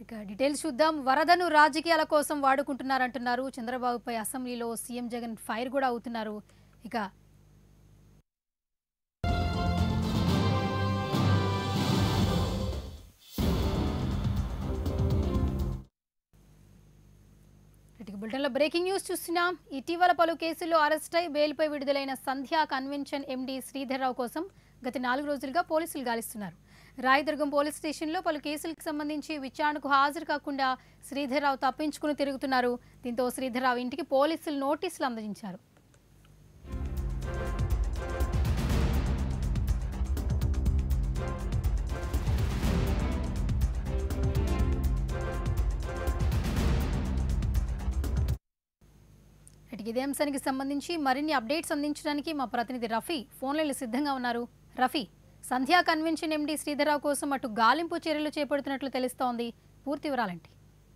ఇక డీటెయిల్స్ చూద్దాం వరదను రాజకీయాల కోసం వాడుకుంటున్నారంటున్నారు చంద్రబాబుపై అసెంబ్లీలో సీఎం జగన్ ఫైర్ కూడా అవుతున్నారు ఇక ఇటుక బులెటిన్లో బ్రేకింగ్ న్యూస్ చూస్తున్నాం ఇటీవల పలు కేసుల్లో అరెస్ట్ అయి బెయిల్పై విడుదలైన సంధ్యా కన్వెన్షన్ ఎండీ శ్రీధర్రావు కోసం గత నాలుగు రోజులుగా పోలీసులు గాలిస్తున్నారు రాయదుర్గం పోలీస్ స్టేషన్లో పలు కేసులకు సంబంధించి విచారణకు హాజరు కాకుండా శ్రీధర్రావు తప్పించుకుని తిరుగుతున్నారు దీంతో శ్రీధర్రావు ఇంటికి పోలీసులు నోటీసులు అందజేశారు ఇటుక ఇదే అంశానికి సంబంధించి మరిన్ని అప్డేట్స్ అందించడానికి మా ప్రతినిధి రఫీ ఫోన్లైన్లో సిద్ధంగా ఉన్నారు రఫీ సంధ్యా కన్వెన్షన్ ఎండీ శ్రీధర్రావు కోసం అటు గాలింపు చర్యలు చేపడుతున్నట్లు తెలుస్తోంది పూర్తి వివరాలంటే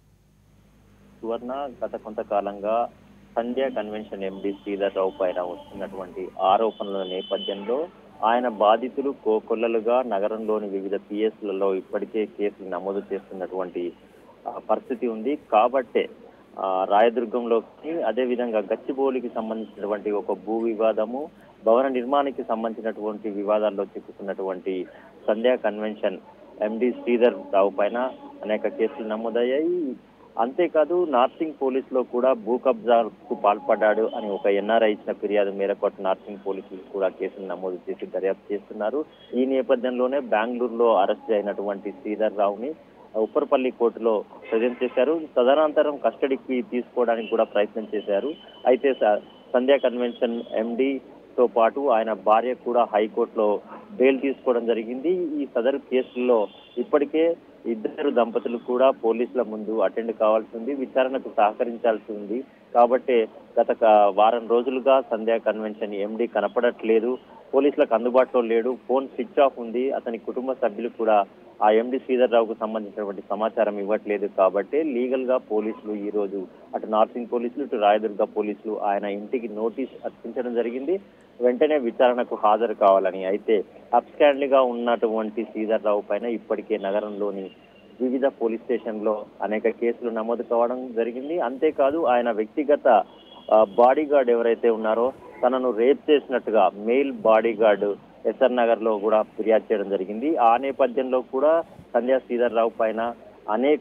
సువర్ణ గత కొంతకాలంగా సంధ్య కన్వెన్షన్ ఎండి శ్రీధర్ రావు పైన వస్తున్నటువంటి ఆరోపణల నేపథ్యంలో ఆయన బాధితులు కోకొల్లలుగా నగరంలోని వివిధ పిఎస్లలో ఇప్పటికే కేసులు నమోదు చేస్తున్నటువంటి ఆ, పరిస్థితి ఉంది కాబట్టే ఆ, రాయదుర్గంలోకి అదేవిధంగా గచ్చిబౌలికి సంబంధించినటువంటి ఒక భూ వివాదము భవన నిర్మాణానికి సంబంధించినటువంటి వివాదాల్లో చిక్కుకున్నటువంటి సంధ్యా కన్వెన్షన్ ఎండి శ్రీధర్ రావు పైన అనేక కేసులు నమోదయ్యాయి అంతేకాదు నార్సింగ్ పోలీసులో కూడా భూ కబ్జాకు పాల్పడ్డాడు అని ఒక ఎన్ఆర్ఐ ఇచ్చిన ఫిర్యాదు మేరకు అటు నార్సింగ్ పోలీసులు కూడా కేసులు నమోదు చేసి దర్యాప్తు చేస్తున్నారు ఈ నేపథ్యంలోనే బెంగళూరులో అరెస్ట్ అయినటువంటి శ్రీధర్ రావుని ఉప్పరపల్లి కోర్టులో ప్రజెంట్ చేశారు తదనంతరం కస్టడీకి తీసుకోవడానికి కూడా ప్రయత్నం చేశారు అయితే స- సంధ్యా కన్వెన్షన్ ఎండి తో పాటు ఆయన భార్య కూడా హైకోర్టులో బెయిల్ తీసుకోవడం జరిగింది ఈ సదరు కేసుల్లో ఇప్పటికే ఇద్దరు దంపతులు కూడా పోలీసుల ముందు అటెండ్ కావాల్సి ఉంది విచారణకు సహకరించాల్సి ఉంది కాబట్టి గత క- వారం రోజులుగా సంధ్యా కన్వెన్షన్ ఎండి కనపడట్లేదు పోలీసులకు అందుబాటులో లేడు ఫోన్ స్విచ్ ఆఫ్ ఉంది అతని కుటుంబ సభ్యులు కూడా ఆ ఎండి శ్రీధర్ రావుకు సంబంధించినటువంటి సమాచారం ఇవ్వట్లేదు కాబట్టి లీగల్ గా పోలీసులు ఈ రోజు అటు నార్సింగ్ పోలీసులు ఇటు రాయదుర్గ పోలీసులు ఆయన ఇంటికి నోటీస్ అర్పించడం జరిగింది వెంటనే విచారణకు హాజరు కావాలని అయితే అబ్స్టాండ్ గా ఉన్నటువంటి శ్రీధర్ రావు పైన ఇప్పటికే నగరంలోని వివిధ పోలీస్ స్టేషన్ లో అనేక కేసులు నమోదు కావడం జరిగింది అంతేకాదు ఆయన వ్యక్తిగత బాడీ గార్డ్ ఎవరైతే ఉన్నారో తనను రేప్ చేసినట్టుగా male bodyguard S R Nagar లో కూడా ఫిర్యాదు చేయడం జరిగింది ఆ నేపథ్యంలో కూడా సంధ్యా శ్రీధర్ రావు పైన అనేక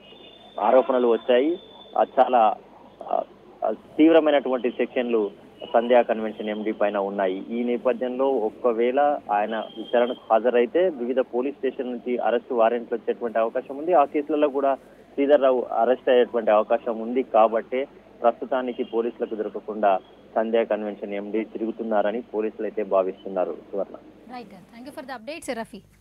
ఆరోపణలు వచ్చాయి ఆ చాలా ఆ, ఆ, తీవ్రమైనటువంటి సెక్షన్లు సంధ్యా కన్వెన్షన్ ఎండి పైన ఉన్నాయి ఈ నేపథ్యంలో ఒక్కవేళ ఆయన విచారణకు హాజరైతే వివిధ పోలీస్ స్టేషన్ నుంచి అరెస్ట్ వారెంట్లు వచ్చేటువంటి అవకాశం ఉంది ఆ కేసులలో కూడా శ్రీధర్ రావు అరెస్ట్ అయ్యేటువంటి అవకాశం ఉంది కాబట్టే ప్రస్తుతానికి పోలీసులకు దొరకకుండా సంధ్యా కన్వెన్షన్ ఎండి తిరుగుతున్నారని పోలీసులు అయితే భావిస్తున్నారు Suvarna right thank you for the updates Rafi